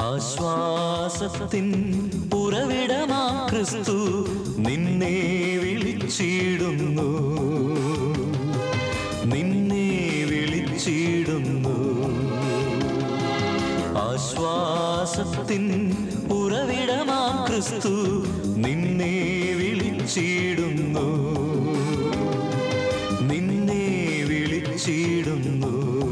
ആശ്വാസത്തിൻ ഉറവിടമാ ക്രിസ്തു നിന്നെ വിളിച്ചിടുന്നു നിന്നെ വിളിച്ചിടുന്നു ആശ്വാസത്തിൻ ഉറവിടമാ ക്രിസ്തു നിന്നെ വിളിച്ചിടുന്നു നിന്നെ വിളിച്ചിടുന്നു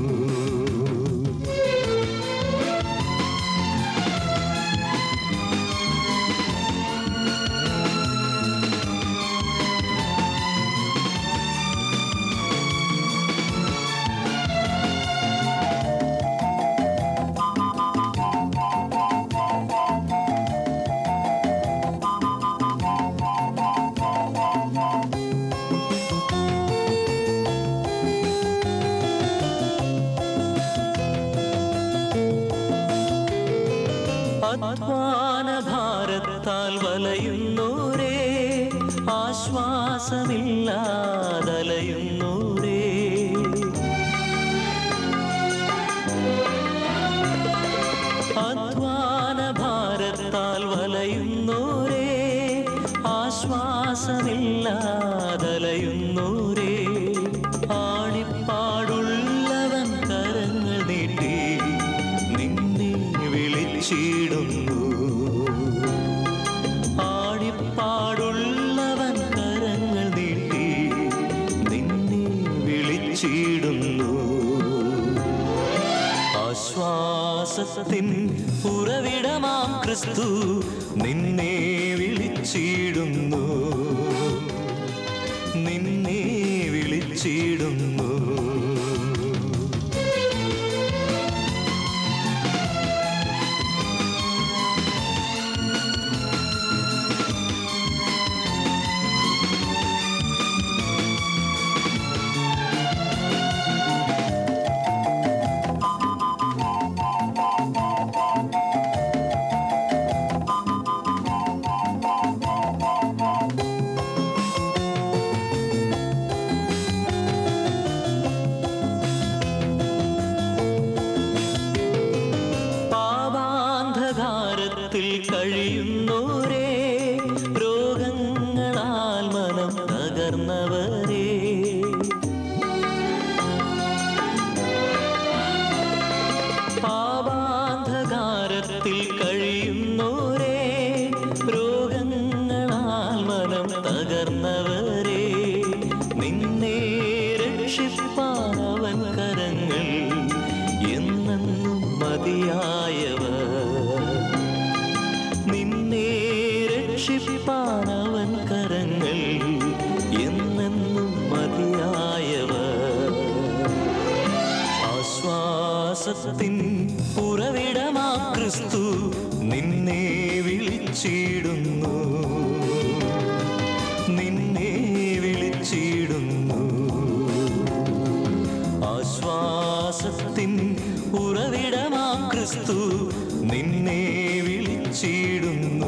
അധ്വാന ഭാരത്താൽ വലയുന്നോരേ ആശ്വാസമില്ലാതലയുന്നോരേ അധ്വാന ഭാരത്താൽ വലയുന്നോരേ ആശ്വാസമില്ലാതലയുന്നോരേ ആണിപ്പാടുള്ളവൻ കരങ്ങൾ നീട്ടി നിന്നെ വിളിച്ചിടുന്നു ആണിപ്പാടുള്ളവൻ കരങ്ങൾ നീട്ടി നിന്നെ വിളിച്ചിടുന്നു ആശ്വാസത്തിൻ ഉറവിടമാം ക്രിസ്തു നിന്നെ വിളിച്ചിടുന്നു നിന്നെ വിളിച്ചിടുന്നു പാപാന്ധകാരത്തിൽ കഴിയുന്നോരേ രോഗങ്ങളാൽ മനം തകർന്നവരേ പാപാന്ധകാരത്തിൽ കഴിയുന്നോരേ രോഗങ്ങളാൽ മനം തകർന്നവരേ നിന്നെ രക്ഷിപ്പാൻ അവൻ കരങ്ങൾ എന്നെന്നും മതിയായവർ നിന്നെ രക്ഷിപ്പാൻ അവൻ കരങ്ങൾ എന്നെന്നും മതിയായവർ ആശ്വാസത്തിൻ ഉറവിടമാ ക്രിസ്തു നിന്നെ വിളിച്ചിടുന്നു നിന്നെ വിളിച്ചിടുന്നു ആശ്വാസത്തിൻ ഉറവിടമാ ക്രിസ്തു നിന്നെ വിളിച്ചിടുന്നു